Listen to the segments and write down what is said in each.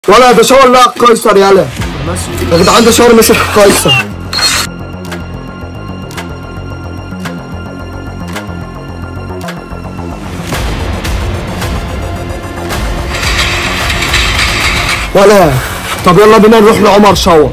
ولا ده شاور لا قيصر يالا يا جدعان ده شاور مسك قيصر ولا طب يلا بينا نروح لعمر شاور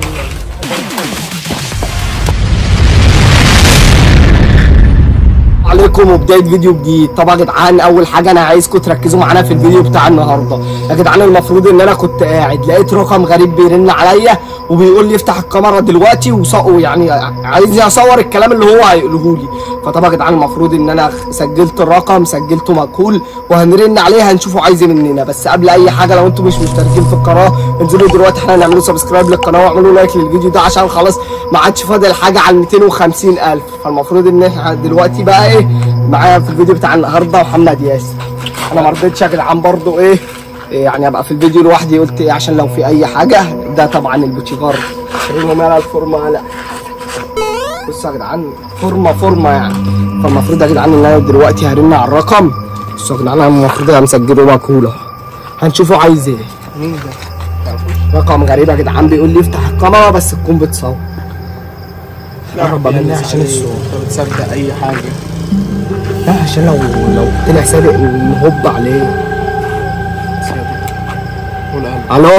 عليكم وبدايه فيديو جديد طبعا يا جدعان اول حاجه انا عايزكم تركزوا معانا في الفيديو بتاع النهارده يا جدعان المفروض ان انا كنت قاعد لقيت رقم غريب بيرن عليا وبيقول لي افتح الكاميرا دلوقتي وصقوا يعني عايزني اصور الكلام اللي هو هيقوله لي فطبعا يا جدعان المفروض ان انا سجلت الرقم سجلته مجهول وهنرن عليه هنشوفه عايز ايه مننا بس قبل اي حاجه لو انتم مش مشتركين في القناه انزلوا دلوقتي احنا هنعملوا سبسكرايب للقناه واعملوا لايك للفيديو ده عشان خلاص ما عادش فاضل حاجه على 250000 فالمفروض ان احنا دلوقتي بقى ايه معايا في الفيديو بتاع النهارده محمد ياسر انا ما رضيتش يا جدعان برضه ايه إيه يعني ابقى في الفيديو لوحدي قلت ايه عشان لو في اي حاجه ده طبعا البوتشيجار شايلهم انا الفورمه لا بصوا يا جدعان فورمه فورمه يعني فالمفروض يا جدعان ان انا دلوقتي هرن على الرقم بصوا يا جدعان انا المفروض انا مسجله مجهول اهو هنشوفه عايز ايه مين ده؟ رقم غريب يا جدعان بيقول لي افتح الكاميرا بس تكون بتصور قرب مني عشان الصوت انت بتصدق اي حاجه لا عشان لو لو طلع صادق نهب عليه صدق قول انا الو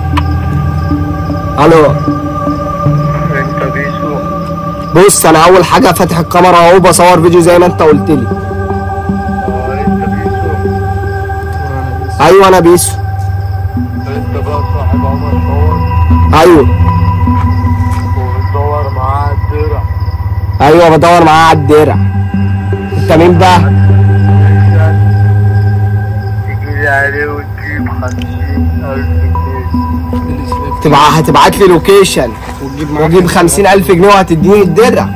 الو انت بيسو بص انا اول حاجه فاتح الكاميرا اهو بصور فيديو زي ما انت قلت لي اه انت بيسو ايوه انا بيسو انت بقى صاحب عمر شاور ايوه وبتدور معاه الدرع ايوه بدور معاه على الدرع انت مين بقى تجيلي عليه وتجيب خمسين ألف جنيه تبع هتبعت لي لوكيشن وتجيب معاك واجيب 50000 جنيه وهتديني الدرع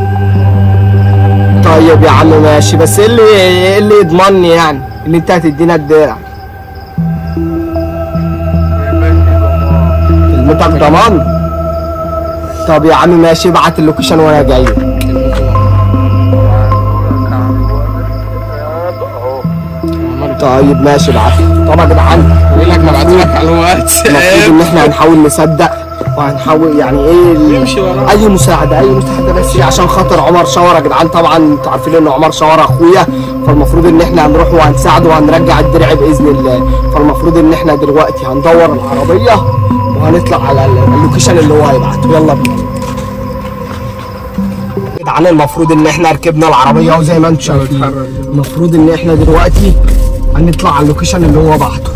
طيب يا عم ماشي بس ايه اللي ايه اللي يضمنني يعني ان انت هتدينا الدرع كلمتك ضمان طب يا عم ماشي ابعت اللوكيشن وانا جاي طيب ماشي ابعت طبعا يا جدعان بيقول لك مبعت لك على الواتساب المفروض ان احنا هنحاول نصدق وهنحاول يعني ايه ال- يمشي وراه. اي مساعده اي مساعده بس إيه عشان خاطر عمر شاور يا جدعان طبعا انتوا عارفين ان عمر شاور اخويا فالمفروض ان احنا هنروح وهنساعده وهنرجع الدرع باذن الله فالمفروض ان احنا دلوقتي هندور العربيه وهنطلع على ال- اللوكيشن اللي هو هيبعته يلا بينا يا جدعان المفروض ان احنا ركبنا العربيه وزي ما انتم شايفين بتحرك. المفروض ان احنا دلوقتي هنطلع على اللوكيشن اللي هو بعته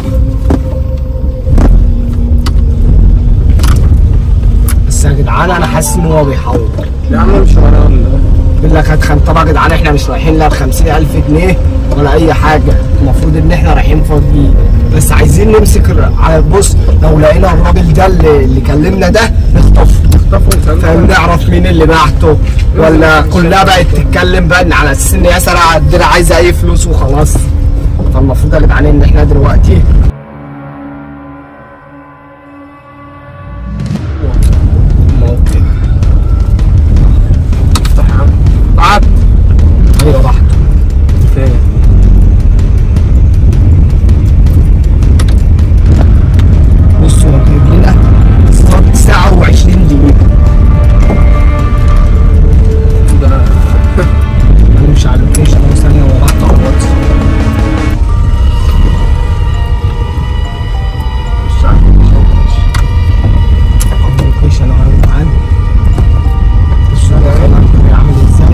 بس يا جدعان انا حاسس ان هو بيحاول يا عم مش وراه ولا بيقول لك هات خم طبعا يا جدعان احنا مش رايحين لا ب 50000 جنيه ولا اي حاجه المفروض ان احنا رايحين فاضيين بس عايزين نمسك الر- على بص لو لقينا الراجل ده اللي, اللي كلمنا ده نخطفه اختفوا فاهم نعرف مين اللي بعته ولا كلها بقت تتكلم بقى إن على اساس ان ياسر عندنا عايزه اي فلوس وخلاص فالمفروض يا جدعان ان احنا دلوقتي موقف افتح يا عم بعت ايوه بعته فين بصوا هو جايب لنا بالظبط ساعة و20 دقيقة ده انا مش على اللوكيشن اهو ثانية هو بعته على الواتس مش عارف على اللوكيشن اهو يا جدعان بصوا يا جدعان الطريق عامل ازاي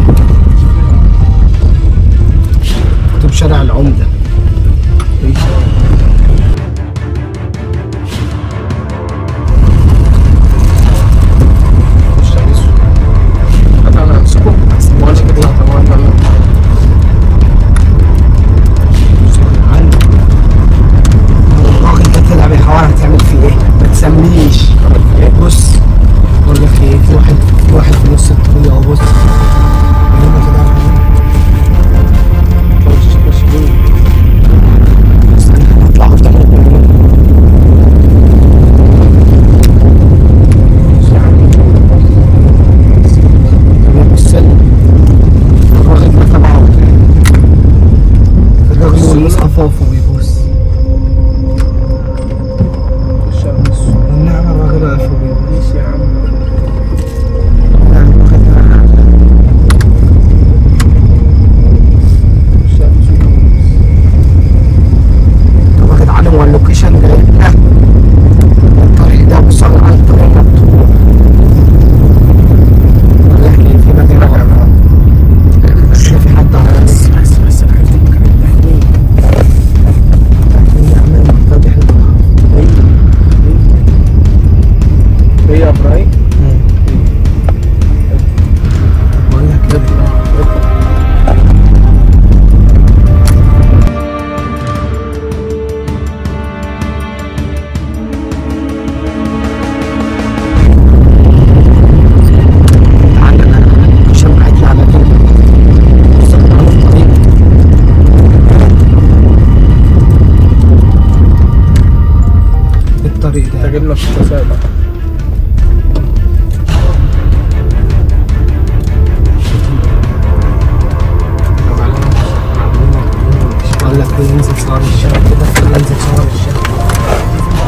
كتب شارع العمدة مش عايزه هات انا امسكه ما قالش كده طبعا ولا بصوا يا جدعان الراجل ده طلع بيحاول هتعمل فيه ايه ما تسميش بص بقول لك ايه في واحد في واحد في نص الطريق اهو بص يلا كده استنى هطلع افضل بص الراجل ده تبعه الراجل والناس خفافه بيبص الشارع محتاجين لنا اكتساب ولا كده ننزل صور الشارع كده ننزل صور الشارع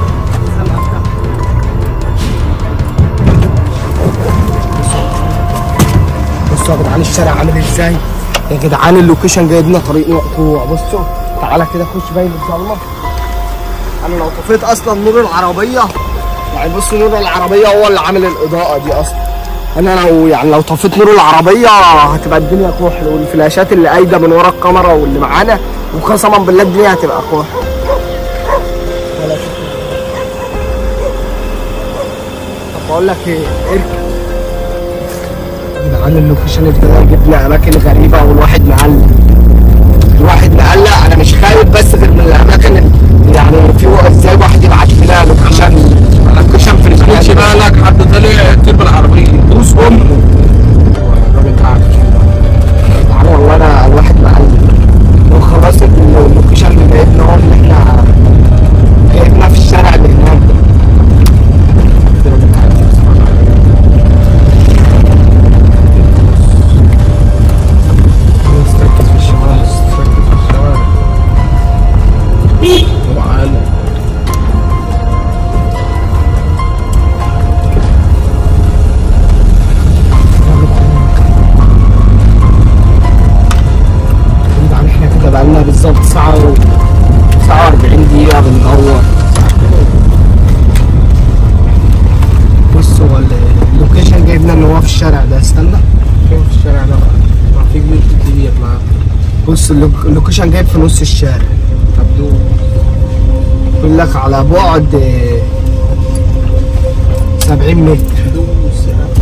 بصوا يا جدعان الشارع عامل ازاي يا جدعان اللوكيشن جايب لنا طريق مقطوع بصوا تعالى كده خش باين الضلمه انا لو طفيت اصلا نور العربيه يعني بصوا نور العربيه هو اللي عامل الاضاءه دي اصلا انا لو يعني لو طفيت نور العربيه هتبقى الدنيا كحل والفلاشات اللي قايده من ورا الكاميرا واللي معانا وقسما بالله الدنيا هتبقى كحل طب بقول لك ايه اركب يا جدعان اللوكيشن ابتدى يجيب لنا اماكن غريبه والواحد مقلق الواحد مقلق انا مش خايف بس غير من الاماكن اللي- يعني في ازاي واحد يبعت لنا لوكيشن لوكيشن في خدش المكان ده. بالك حد طلع يطير بالعربيه دوس امه الراجل قاعد يعني والله انا الواحد مقلق وخلاص اللوكيشن اللي جايبنا هو اللي احنا جايبنا في الشارع اللي هناك ده. ركز في الشوارع ركز في الشوارع وعالم يعني احنا كده بقالنا بالظبط ساعة و ساعة 40 دقيقة بندور بص هو ال- اللوكيشن جايبنا ان هو في الشارع ده استنى فين في الشارع ده بقى؟ ما في بيوت كتير معاه بص اللوك- اللوكيشن جايب في نص الشارع طب دوس يقول لك على بعد آه، 70 متر دوس يا عم.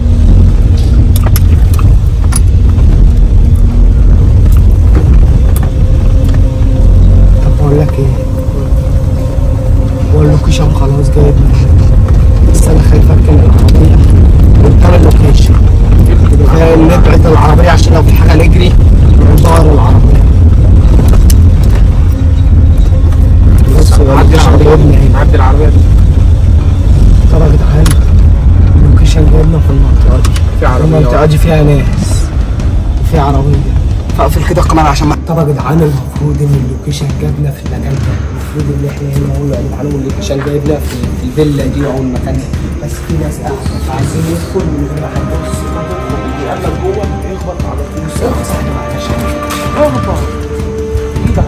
طب بقول لك ايه هو اللوكيشن خلاص جايب بس انا خايف اركن العربية قدام اللوكيشن آه، نبعد العربية عشان لو في حاجة نجري ندور العربية بص هو عدي اللوكيشن العربية جايبنا هنا عدي العربية دي. طب يا جدعان اللوكيشن جايبنا في المنطقة دي في عربية المنطقة دي فيها ناس وفي عربية فاقفل كده الكاميرا عشان ما طب يا جدعان المفروض ان اللوكيشن جابنا في المكان ده المفروض ان احنا هنا نقول له يا جدعان اللوكيشن جايبنا في في الفيلا دي او المكان ده بس في ناس قاعدة عايزين يدخل من غير ما حد يبص يقابلك جوه يخبط على طول صح صح معلش اهبط ايدك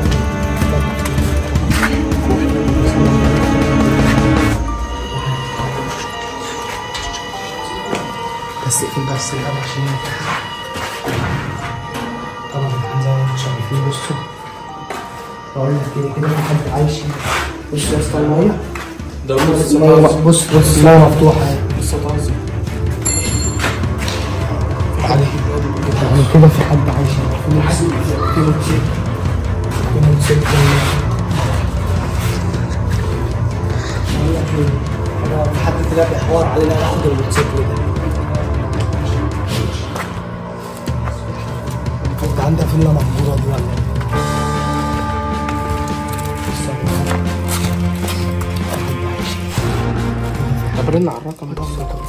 بس اقفل بس الهوا عشان ينفع. طبعا احنا زي ما انتم شايفين بصوا بقول لك كده كده في حد عايش هنا. بص يا اسطى الميه ده بص الميه بص بص الميه مفتوحه اهي. لسه طازة عليه يعني كده في حد عايش هنا. في ناس في موتوسيكل في موتوسيكل بقول لك ايه انا في حد كده بيحور علينا ناخد الموتوسيكل ده كنت عندها فيلا مهجورة دي ولا ايه؟ بص يا جدعان. حد عايش هنا. طب رن على الرقم ده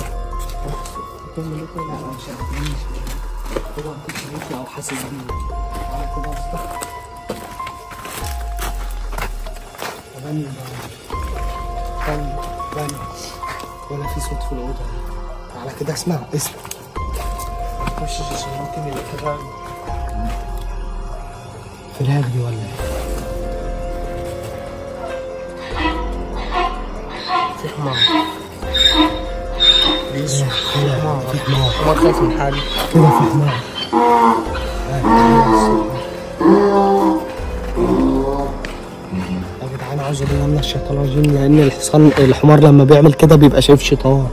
هو كنت شايفني او حاسس بيه تعالى كده يا اسطى غني بقى. غني غني ولا في صوت في الاوضه دي تعالى كده اسمع اسمع خش عشان ممكن يبقى في غني فراغ دي ولا ايه؟ في حمار كده في حمار حمار خايف من حاجة كده في حمار يا جدعان اعوذ بالله من الشيطان الرجيم لان الحصان الحمار لما بيعمل كده بيبقى شايف شيطان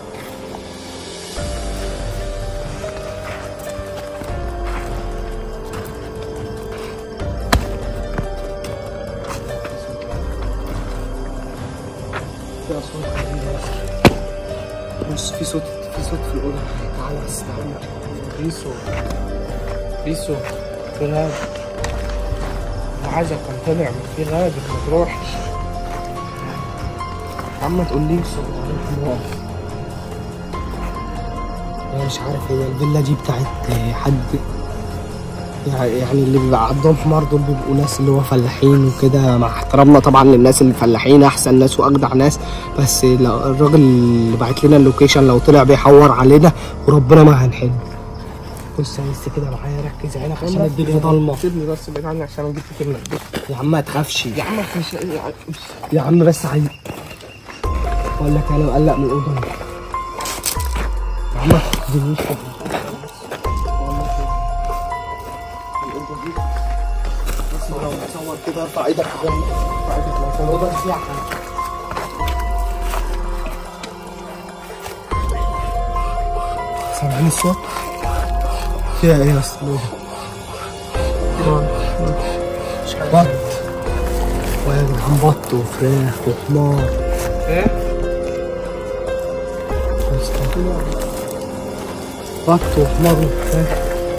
في اصوات غريبة بس. بص في صوت في صوت في الاوضه تعالى بس تعالى بيسو بيسو في غابة وعايزك كان طلع من في غابة ما تروحش عم ما تقوليش أنا مش عارف هي الفيلا دي بتاعت حد يعني يعني اللي بيبقى عندهم حمار دول بيبقوا ناس اللي هو فلاحين وكده مع احترامنا طبعا للناس اللي فلاحين احسن ناس واجدع ناس بس لو الراجل اللي بعت لنا اللوكيشن لو طلع بيحور علينا وربنا ما هنحل بص يا بس كده معايا ركز عينك عشان الدنيا ضلمه سيبني بس بعيد عني عشان اجيب فيك المقدور يا عم ما تخافش يا عم مش يا عم بس عايز اقول لك انا مقلق من الاوضه دي. يا عم ما تخدنيش لو مصور كده ارفع ايدك جنب ارفع ايدك لو كان الاوضه دي فيها حاجه سامعين الصوت؟ فيها ايه يا اسطى الأوضة؟ بط ويا جدعان بط وفراخ وحمار ايه؟ بط وحمار وفراخ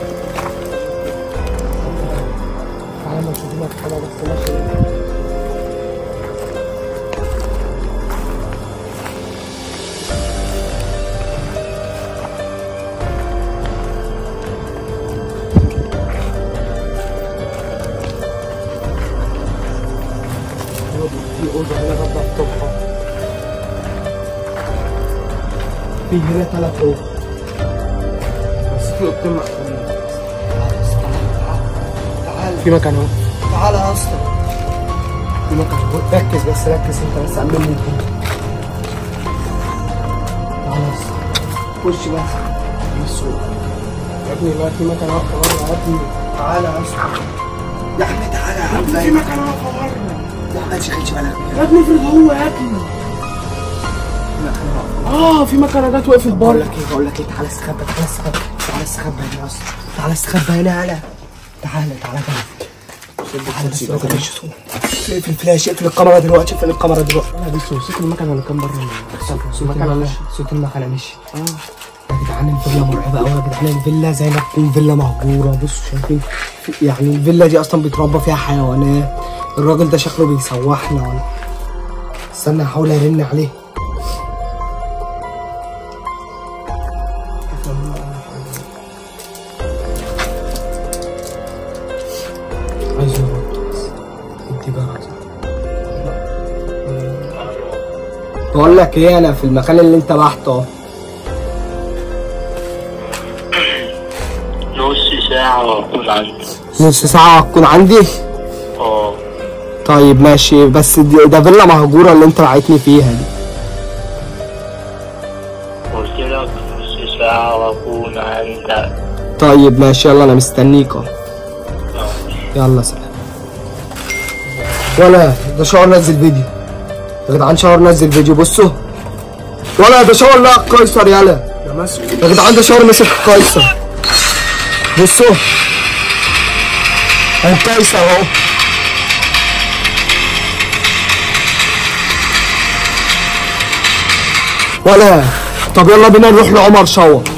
تعالى ما نشوف لك حاجه بس ماشي في اوضه هنا غدا الصبح في هنا ثلاث اوض بس في اوضتين مقفولين تعال في مكان اهو تعال يا اسطى في مكان اهو ركز بس ركز انت بس امني الدنيا تعال يا اسطى خش بس بص يا ابني لا في مكان اهو بره يا ابني تعال يا اسطى يا عم تعال يا عم في مكان اهو بره يا عم ما تشغلش بالك يا ابني افرض هو يا ابني اه في مكنه جت وقفت بقول بره لك ايه بقول لك ايه تعالى استخبى تعالى استخبى تعالى استخبى هنا يا اسطى تعالى استخبى هنا يلا تعالى تعالى تعالى تعالى بس ما تعملش صوت اقفل الفلاش اقفل الكاميرا دلوقتي اقفل الكاميرا دلوقتي انا دي صوت المكنه اللي كان بره صوت المكنه المكنه ماشي صوت المكنه مشي اه يا جدعان الفيلا مرعبه قوي يا جدعان الفيلا زي ما تكون فيلا مهجوره بصوا شايفين في- يعني الفيلا دي اصلا بيتربى فيها حيوانات الراجل ده شكله بيسوحنا ولا استنى احاول ارن عليه عايز يرد بس ادي جرس بقول لك ايه انا في المكان اللي انت بحته اهو نص ساعة وأكون عندي نص ساعة هتكون عندي اه طيب ماشي بس دي ده فيلا مهجورة اللي انت بعتني فيها دي قلت لك نص ساعة وأكون عندك طيب ماشي يلا انا مستنيك اهو آه. يلا سلام ولا ده شاور نزل فيديو يا جدعان شاور نزل فيديو بصوا ولا ده شاور لا قيصر يلا ده ماسك يا جدعان ده شاور مسك قيصر بصوا اهو قيصر اهو ولا طب يلا بينا نروح لعمر شاور